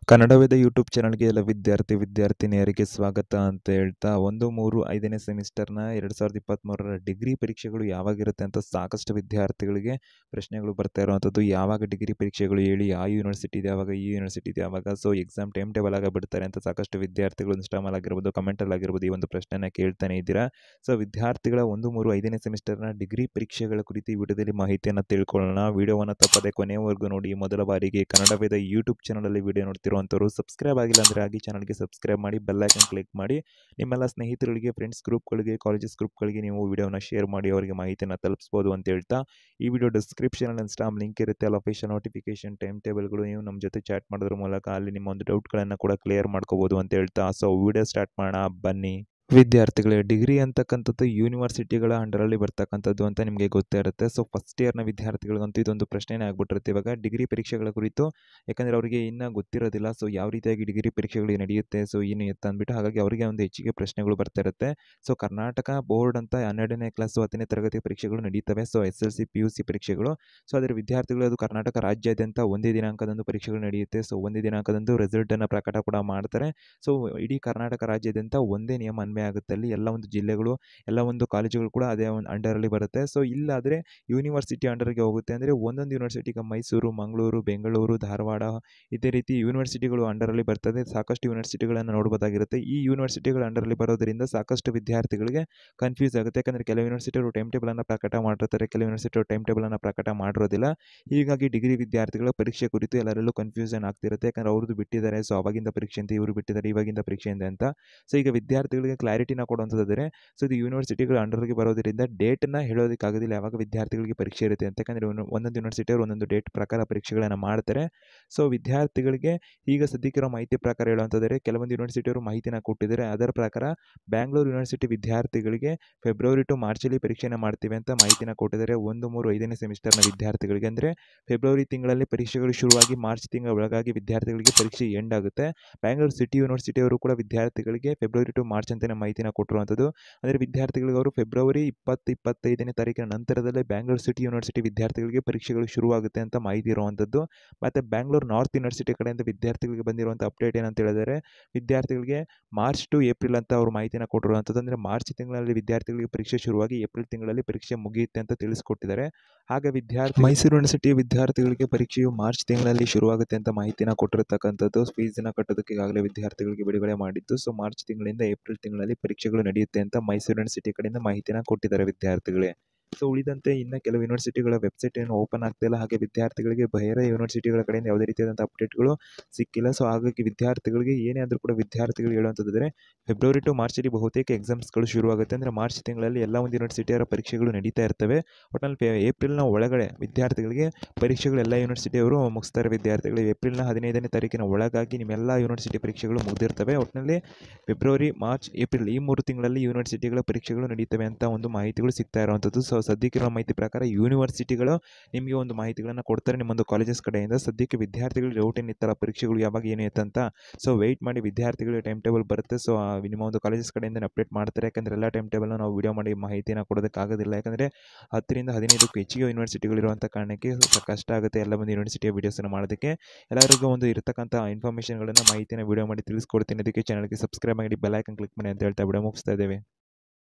Kannada Veda YouTube ಚಾನಲ್ಗೆ ಎಲ್ಲ ವಿದ್ಯಾರ್ಥಿ ವಿದ್ಯಾರ್ಥಿನಿಯರಿಗೆ ಸ್ವಾಗತ ಅಂತ ಹೇಳ್ತಾ ಒಂದು ಮೂರು ಐದನೇ ಸೆಮಿಸ್ಟರ್ನ ಎರಡು ಸಾವಿರದ ಇಪ್ಪತ್ತ್ಮೂರರ ಡಿಗ್ರಿ ಪರೀಕ್ಷೆಗಳು ಯಾವಾಗಿರುತ್ತೆ ಅಂತ ಸಾಕಷ್ಟು ವಿದ್ಯಾರ್ಥಿಗಳಿಗೆ ಪ್ರಶ್ನೆಗಳು ಬರ್ತಾ ಇರುವಂಥದ್ದು ಯಾವಾಗ ಡಿಗ್ರಿ ಪರೀಕ್ಷೆಗಳು ಹೇಳಿ ಆ ಯೂನಿವರ್ಸಿಟಿ ಇದೆ ಯಾವಾಗ ಈ ಯೂನಿವರ್ಸಿಟಿ ಇದೆ ಯಾವಾಗ ಸೊ ಎಕ್ಸಾಮ್ ಟೈಮ್ ಟೇಬಲ್ ಆಗ ಬಿಡ್ತಾರೆ ಅಂತ ಸಾಕಷ್ಟು ವಿದ್ಯಾರ್ಥಿಗಳು ಇನ್ಸ್ಟಾಮಲ್ ಆಗಿರ್ಬೋದು ಕಮೆಂಟಲ್ಲಿ ಆಗಿರ್ಬೋದು ಈ ಒಂದು ಪ್ರಶ್ನೆನ ಕೇಳ್ತಾನೆ ಇದ್ದೀರಾ ಸೊ ವಿದ್ಯಾರ್ಥಿಗಳ ಒಂದು ಮೂರು ಐದನೇ ಸೆಮಿಸ್ಟರ್ನ ಡಿಗ್ರಿ ಪರೀಕ್ಷೆಗಳ ಕುರಿತು ಈ ವಿಡಿಯೋದಲ್ಲಿ ಮಾಹಿತಿಯನ್ನು ತಿಳ್ಕೊಳ್ಳೋಣ ವಿಡಿಯೋವನ್ನು ತಪ್ಪದೆ ಕೊನೆಯವರೆಗೂ ನೋಡಿ ಮೊದಲ ಬಾರಿಗೆ ಕನ್ನಡವೇದ ಯೂಟ್ಯೂಬ್ ಚಾನಲಲ್ಲಿ ವಿಡಿಯೋ ನೋಡ್ತಿರುವಂಥವ್ರು ಸಬ್ಸ್ಕ್ರೈಬ್ ಆಗಿಲ್ಲ ಅಂದರೆ ಆಗಿ ಚಾನಲ್ಗೆ ಸಬ್ಸ್ಕ್ರೈಬ್ ಮಾಡಿ ಬೆಲ್ಲೈಕನ್ ಕ್ಲಿಕ್ ಮಾಡಿ ನಿಮ್ಮೆಲ್ಲ ಸ್ನೇಹಿತರುಗಳಿಗೆ ಫ್ರೆಂಡ್ಸ್ ಗ್ರೂಪ್ಗಳಿಗೆ ಕಾಲೇಜಸ್ ಗ್ರೂಪ್ಗಳಿಗೆ ನೀವು ವಿಡಿಯೋನ ಶೇರ್ ಮಾಡಿ ಅವರಿಗೆ ಮಾಹಿತಿಯನ್ನು ತಲುಪಿಸ್ಬೋದು ಅಂತ ಹೇಳ್ತಾ ಈ ವಿಡಿಯೋ ಡಿಸ್ಕ್ರಿಪ್ಷನಲ್ಲಿ ಇನ್ಸ್ಟಾಮ್ ಲಿಂಕ್ ಇರುತ್ತೆ ಅಲ್ಲಿ ಅಫಿಷಿಯಲ್ ನೋಟಿಫಿಕೇಶನ್ ಟೈಮ್ ಟೇಬಲ್ಗಳು ನೀವು ನಮ್ಮ ಜೊತೆ ಚಾಟ್ ಮಾಡೋದ್ರ ಮೂಲಕ ಅಲ್ಲಿ ನಿಮ್ಮ ಒಂದು ಡೌಟ್ಗಳನ್ನು ಕೂಡ ಕ್ಲಿಯರ್ ಮಾಡ್ಕೋಬೋದು ಅಂತ ಹೇಳ್ತಾ ಸೊ ವಿಡಿಯೋ ಸ್ಟಾರ್ಟ್ ಮಾಡೋಣ ಬನ್ನಿ ವಿದ್ಯಾರ್ಥಿಗಳೇ ಡಿಗ್ರಿ ಅಂತಕ್ಕಂಥದ್ದು ಯೂನಿವರ್ಸಿಟಿಗಳ ಅಂಡರಲ್ಲಿ ಬರ್ತಕ್ಕಂಥದ್ದು ಅಂತ ನಿಮಗೆ ಗೊತ್ತೇ ಇರುತ್ತೆ ಸೊ ಫಸ್ಟ್ ಇಯರ್ನ ವಿದ್ಯಾರ್ಥಿಗಳಿಗಂತೂ ಇದೊಂದು ಪ್ರಶ್ನೆನೇ ಆಗ್ಬಿಟ್ಟಿರುತ್ತೆ ಇವಾಗ ಡಿಗ್ರಿ ಪರೀಕ್ಷೆಗಳ ಕುರಿತು ಯಾಕಂದರೆ ಅವರಿಗೆ ಇನ್ನೂ ಗೊತ್ತಿರೋದಿಲ್ಲ ಸೊ ಯಾವ ರೀತಿಯಾಗಿ ಡಿಗ್ರಿ ಪರೀಕ್ಷೆಗಳು ನಡೆಯುತ್ತೆ ಸೊ ಏನು ಎತ್ತ ಅಂದ್ಬಿಟ್ಟು ಹಾಗಾಗಿ ಅವರಿಗೆ ಒಂದು ಹೆಚ್ಚಿಗೆ ಪ್ರಶ್ನೆಗಳು ಬರ್ತಾ ಇರುತ್ತೆ ಸೊ ಕರ್ನಾಟಕ ಬೋರ್ಡ್ ಅಂತ ಹನ್ನೆರಡನೇ ಕ್ಲಾಸು ಹತ್ತನೇ ತರಗತಿ ಪರೀಕ್ಷೆಗಳು ನಡೀತವೆ so S L C P U C ಪರೀಕ್ಷೆಗಳು ಸೊ ಅದರ ವಿದ್ಯಾರ್ಥಿಗಳು ಅದು ಕರ್ನಾಟಕ ರಾಜ್ಯಾದ್ಯಂತ ಒಂದೇ ದಿನಾಂಕದಂದು ಪರೀಕ್ಷೆಗಳು ನಡೆಯುತ್ತೆ ಸೊ ಒಂದೇ ದಿನಾಂಕದಂದು ರಿಸಲ್ಟನ್ನು ಪ್ರಕಟ ಕೂಡ ಮಾಡ್ತಾರೆ ಸೊ ಇಡೀ ಕರ್ನಾಟಕ ರಾಜ್ಯಾದ್ಯಂತ ಒಂದೇ ನಿಯಮ ಅನ್ವಯ ಆಗುತ್ತೆ ಅಲ್ಲಿ ಎಲ್ಲ ಒಂದು ಜಿಲ್ಲೆಗಳು ಎಲ್ಲ ಒಂದು ಕಾಲೇಜುಗಳು ಕೂಡ ಅದೇ ಒಂದು ಅಂಡರಲ್ಲಿ ಬರುತ್ತೆ ಸೊ ಇಲ್ಲಾದರೆ ಯೂನಿವರ್ಸಿಟಿ ಅಂಡರ್ಗೆ ಹೋಗುತ್ತೆ ಅಂದರೆ ಒಂದೊಂದು ಯೂನಿವರ್ಸಿಟಿಗೆ ಮೈಸೂರು ಮಂಗಳೂರು ಬೆಂಗಳೂರು ಧಾರವಾಡ ಇದೇ ರೀತಿ ಯೂನಿವರ್ಸಿಟಿಗಳು ಅಂಡರಲ್ಲಿ ಬರ್ತದೆ ಸಾಕಷ್ಟು ಯೂನಿವರ್ಸಿಟಿಗಳನ್ನು ನೋಡ್ಬೋದಾಗಿರುತ್ತೆ ಈ ಯೂನಿವರ್ಸಿಟಿಗಳ ಅಂಡರಲ್ಲಿ ಬರೋದರಿಂದ ಸಾಕಷ್ಟು ವಿದ್ಯಾರ್ಥಿಗಳಿಗೆ ಕನ್ಫ್ಯೂಸ್ ಆಗುತ್ತೆ ಯಾಕಂದರೆ ಕೆಲವು ಯೂನಿವರ್ಸಿಟಿಯವರು ಟೈಮ್ ಟೇಬಲನ್ನು ಪ್ರಕಟ ಮಾಡಿರ್ತಾರೆ ಕೆಲವು ಯೂನಿವರ್ಸಿಟಿಯವರು ಟೈಮ್ ಟೇಬಲನ್ನು ಪ್ರಕಟ ಮಾಡಿರೋದಿಲ್ಲ ಹೀಗಾಗಿ ಡಿಗ್ರಿ ವಿದ್ಯಾರ್ಥಿಗಳ ಪರೀಕ್ಷೆ ಕುರಿತು ಎಲ್ಲರಲ್ಲೂ ಕನ್ಫ್ಯೂಷನ್ ಆಗ್ತಿರುತ್ತೆ ಯಾಕಂದರೆ ಅವ್ರದ್ದು ಬಿಟ್ಟಿದ್ದಾರೆ ಸೊ ಅವಾಗಿಂದ ಪರೀಕ್ಷೆ ಅಂತ ಇವರು ಬಿಟ್ಟಿದ್ದಾರೆ ಇವಾಗಿಂದ ಪರೀಕ್ಷೆ ಇದೆ ಅಂತ ಸೊ ಈಗ ವಿದ್ಯಾರ್ಥಿಗಳಿಗೆ ಕ್ಲಾರಿಟಿನ ಕೊಡುವಂಥದ್ದಾದರೆ ಸೊ ಇದು ಯೂನಿವರ್ಸಿಟಿಗಳ ಅಂಡರ್ಗೆ ಬರೋದರಿಂದ ಡೇಟನ್ನು ಹೇಳೋದಕ್ಕಾಗೋದಿಲ್ಲ ಯಾವಾಗ ವಿದ್ಯಾರ್ಥಿಗಳಿಗೆ ಪರೀಕ್ಷೆ ಇರುತ್ತೆ ಅಂತ ಯಾಕಂದರೆ ಒಂದೊಂದು ಯೂನಿವರ್ಸಿಟಿಯವರು ಒಂದೊಂದು ಡೇಟ್ ಪ್ರಕಾರ ಪರೀಕ್ಷೆಗಳನ್ನು ಮಾಡ್ತಾರೆ ಸೊ ವಿದ್ಯಾರ್ಥಿಗಳಿಗೆ ಈಗ ಸದ್ಯಕ್ಕಿರೋ ಮಾಹಿತಿ ಪ್ರಕಾರ ಹೇಳುವಂಥದ್ದರೆ ಕೆಲವೊಂದು ಯೂನಿವರ್ಸಿಟಿಯವರು ಮಾಹಿತಿನ ಕೊಟ್ಟಿದ್ದಾರೆ ಅದರ ಪ್ರಕಾರ ಬ್ಯಾಂಗ್ಳೂರು ಯೂನಿವರ್ಸಿಟಿ ವಿದ್ಯಾರ್ಥಿಗಳಿಗೆ ಫೆಬ್ರವರಿ ಟು ಮಾರ್ಚಲ್ಲಿ ಪರೀಕ್ಷೆನ ಮಾಡ್ತೀವಿ ಅಂತ ಮಾಹಿತಿನ ಕೊಟ್ಟಿದ್ದಾರೆ ಒಂದು ಮೂರು ಐದನೇ ಸೆಮಿಸ್ಟರ್ನ ವಿದ್ಯಾರ್ಥಿಗಳಿಗೆ ಅಂದರೆ ಫೆಬ್ರವರಿ ತಿಂಗಳಲ್ಲಿ ಪರೀಕ್ಷೆಗಳು ಶುರುವಾಗಿ ಮಾರ್ಚ್ ತಿಂಗಳ ಒಳಗಾಗಿ ವಿದ್ಯಾರ್ಥಿಗಳಿಗೆ ಪರೀಕ್ಷೆ ಎಂಡ್ ಆಗುತ್ತೆ ಬ್ಯಾಂಗ್ಳೂರು ಸಿಟಿ ಯೂನಿವರ್ಸಿಟಿಯವರು ಕೂಡ ವಿದ್ಯಾರ್ಥಿಗಳಿಗೆ ಫೆಬ್ರವರಿ ಟು ಮಾರ್ಚ್ ಅಂತಲೇ ಮಾಹಿತಿನ ಕೊಟ್ಟಿರುವಂಥದ್ದು ಅಂದರೆ ವಿದ್ಯಾರ್ಥಿಗಳಿಗೆ ಅವರು ಫೆಬ್ರವರಿ ಇಪ್ಪತ್ತು ಇಪ್ಪತ್ತೈದನೇ ತಾರೀಕಿನ ನಂತರದಲ್ಲೇ ಬ್ಯಾಂಗ್ಳೂರು ಸಿಟಿ ಯೂನಿವರ್ಸಿಟಿ ವಿದ್ಯಾರ್ಥಿಗಳಿಗೆ ಪರೀಕ್ಷೆಗಳು ಶುರುವಾಗುತ್ತೆ ಅಂತ ಮಾಹಿತಿ ಇರುವಂಥದ್ದು ಮತ್ತು ಬ್ಯಾಂಗ್ಳೂರು ನಾರ್ತ್ ಯೂನಿವರ್ಸಿಟಿ ಕಡೆಯಿಂದ ವಿದ್ಯಾರ್ಥಿಗಳಿಗೆ ಬಂದಿರುವಂಥ ಅಪ್ಡೇಟ್ ಏನಂತ ಹೇಳಿದರೆ ವಿದ್ಯಾರ್ಥಿಗಳಿಗೆ ಮಾರ್ಚ್ ಟು ಏಪ್ರಿಲ್ ಅಂತ ಅವರು ಮಾಹಿತಿನ ಕೊಟ್ಟಿರುವಂಥದ್ದು ಅಂದರೆ ಮಾರ್ಚ್ ತಿಂಗಳಲ್ಲಿ ವಿದ್ಯಾರ್ಥಿಗಳಿಗೆ ಪರೀಕ್ಷೆ ಶುರುವಾಗಿ ಏಪ್ರಿಲ್ ತಿಂಗಳಲ್ಲಿ ಪರೀಕ್ಷೆ ಮುಗಿಯುತ್ತೆ ಅಂತ ತಿಳಿಸ್ಕೊಟ್ಟಿದ್ದಾರೆ ಹಾಗೆ ವಿದ್ಯಾರ್ಥಿ ಮೈಸೂರು ಯೂನಿವರ್ಸಿಟಿ ವಿದ್ಯಾರ್ಥಿಗಳಿಗೆ ಪರೀಕ್ಷೆಯು ಮಾರ್ಚ್ ತಿಂಗಳಲ್ಲಿ ಶುರುವಾಗುತ್ತೆ ಅಂತ ಮಾಹಿತಿನ ಕೊಟ್ಟಿರ್ತಕ್ಕಂಥದ್ದು ಫೀಸನ್ನು ಕಟ್ಟೋದಕ್ಕೆ ಈಗಾಗಲೇ ವಿದ್ಯಾರ್ಥಿಗಳಿಗೆ ಬಿಡುಗಡೆ ಮಾಡಿದ್ದು ಸೊ ಮಾರ್ಚ್ ತಿಂಗಳಿಂದ ಏಪ್ರಿಲ್ ತಿಂಗಳಲ್ಲಿ ಪರೀಕ್ಷೆಗಳು ನಡೆಯುತ್ತೆ ಅಂತ ಮೈಸೂರು ಯೂನಿವರ್ಸಿಟಿ ಕಡೆಯಿಂದ ಮಾಹಿತಿನ ಕೊಟ್ಟಿದ್ದಾರೆ ವಿದ್ಯಾರ್ಥಿಗಳೇ ಸೊ ಉಳಿದಂತೆ ಇನ್ನು ಕೆಲವು ಯೂನಿವರ್ಸಿಟಿಗಳ ವೆಬ್ಸೈಟ್ ಏನು ಓಪನ್ ಆಗ್ತಿಲ್ಲ ಹಾಗೆ ವಿದ್ಯಾರ್ಥಿಗಳಿಗೆ ಬೇರೆ ಯೂನಿವರ್ಸಿಟಿಗಳ ಕಡೆಯಿಂದ ಯಾವುದೇ ರೀತಿಯಾದಂಥ ಅಪ್ಡೇಟ್ಗಳು ಸಿಕ್ಕಿಲ್ಲ ಸೊ ಹಾಗಾಗಿ ವಿದ್ಯಾರ್ಥಿಗಳಿಗೆ ಏನೇ ಆದರೂ ಕೂಡ ವಿದ್ಯಾರ್ಥಿಗಳು ಹೇಳುವಂಥದ್ದರೆ ಫೆಬ್ರವರಿ ಟು ಮಾರ್ಚಲ್ಲಿ ಬಹುತೇಕ ಎಕ್ಸಾಮ್ಸ್ಗಳು ಶುರುವಾಗುತ್ತೆ ಅಂದರೆ ಮಾರ್ಚ್ ತಿಂಗಳಲ್ಲಿ ಎಲ್ಲ ಒಂದು ಯೂನಿವರ್ಸಿಟಿಯವರ ಪರೀಕ್ಷೆಗಳು ನಡೀತಾ ಇರ್ತವೆ ಒಟ್ನಲ್ಲಿ ಫೆ ಏಪ್ರಿಲ್ನ ಒಳಗಡೆ ವಿದ್ಯಾರ್ಥಿಗಳಿಗೆ ಪರೀಕ್ಷೆಗಳು ಎಲ್ಲ ಯೂನಿವರ್ಸಿಟಿಯವರು ಮುಗಿಸ್ತಾರೆ ವಿದ್ಯಾರ್ಥಿಗಳು ಏಪ್ರಿಲ್ನ ಹದಿನೈದನೇ ತಾರೀಕಿನ ಒಳಗಾಗಿ ನಿಮ್ಮೆಲ್ಲ ಯೂನಿವರ್ಸಿಟಿ ಪರೀಕ್ಷೆಗಳು ಮುಗಿದಿರ್ತವೆ ಒಟ್ಟಿನಲ್ಲಿ ಫೆಬ್ರವರಿ ಮಾರ್ಚ್ ಏಪ್ರಿಲ್ ಈ ಮೂರು ತಿಂಗಳಲ್ಲಿ ಯೂನಿವರ್ಸಿಟಿಗಳ ಪರೀಕ್ಷೆಗಳು ನಡೀತವೆ ಅಂತ ಒಂದು ಮಾಹಿತಿಗಳು ಸಿಗ್ತಾ ಇರುವಂಥದ್ದು ಸೊ ಸದ್ಯಕ್ಕಿರೋ ಮಾಹಿತಿ ಪ್ರಕಾರ ಯೂನಿವರ್ಸಿಟಿಗಳು ನಿಮಗೆ ಒಂದು ಮಾಹಿತಿಗಳನ್ನು ಕೊಡ್ತಾರೆ ನಿಮ್ಮೊಂದು ಕಾಲೇಜಸ್ ಕಡೆಯಿಂದ ಸದ್ಯಕ್ಕೆ ವಿದ್ಯಾರ್ಥಿಗಳಿಗೆ ಡೌಟ್ ಏನಿತ್ತಲ್ಲ ಪರೀಕ್ಷೆಗಳು ಯಾವಾಗ ಏನು ಅಂತ ಸೊ ವೆಯ್ಟ್ ಮಾಡಿ ವಿದ್ಯಾರ್ಥಿಗಳಿಗೆ ಟೈಮ್ ಟೇಬಲ್ ಬರುತ್ತೆ ಸೊ ನಿಮ್ಮ ಒಂದು ಕಾಲೇಜಸ್ ಕಡೆಯಿಂದ ಅಪ್ಡೇಟ್ ಮಾಡ್ತಾರೆ ಯಾಕಂದರೆ ಎಲ್ಲ ಟೈಮ್ ಟೇಬಲ್ನ ನಾವು ವಿಡಿಯೋ ಮಾಡಿ ಮಾಹಿತಿನ ಕೊಡೋದಕ್ಕಾಗೋದಿಲ್ಲ ಯಾಕಂದರೆ ಹತ್ತರಿಂದ ಹದಿನೈದಕ್ಕೂ ಹೆಚ್ಚಿಗೆ ಯೂನಿವರ್ಸಿಟಿಗಳು ಇರುವಂಥ ಕಾರಣಕ್ಕೆ ಸ್ವಲ್ಪ ಕಷ್ಟ ಆಗುತ್ತೆ ಎಲ್ಲ ಒಂದು ಯೂನಿವರ್ಸಿಟಿಯ ವೀಡಿಯೋಸನ್ನು ಮಾಡೋದಕ್ಕೆ ಎಲ್ಲರಿಗೂ ಒಂದು ಇರತಕ್ಕಂಥ ಇನ್ಫಾರ್ಮೇಷನ್ಗಳನ್ನು ಮಾಹಿತಿನ ವಿಡಿಯೋ ಮಾಡಿ ತಿಳಿಸ್ಕೊಡ್ತೀನಿ ಅದಕ್ಕೆ ಚಾನಲ್ಗೆ ಸಬ್ಸ್ಕ್ರೈಬ್ ಮಾಡಿ ಬೆಲ್ ಐಕನ್ ಕ್ಲಿಕ್ ಮಾಡಿ ಅಂತ ಹೇಳ್ತಾ ವಿಡಿಯೋ ಮುಗಿಸ್ತಾ ಇದ್ದೇವೆ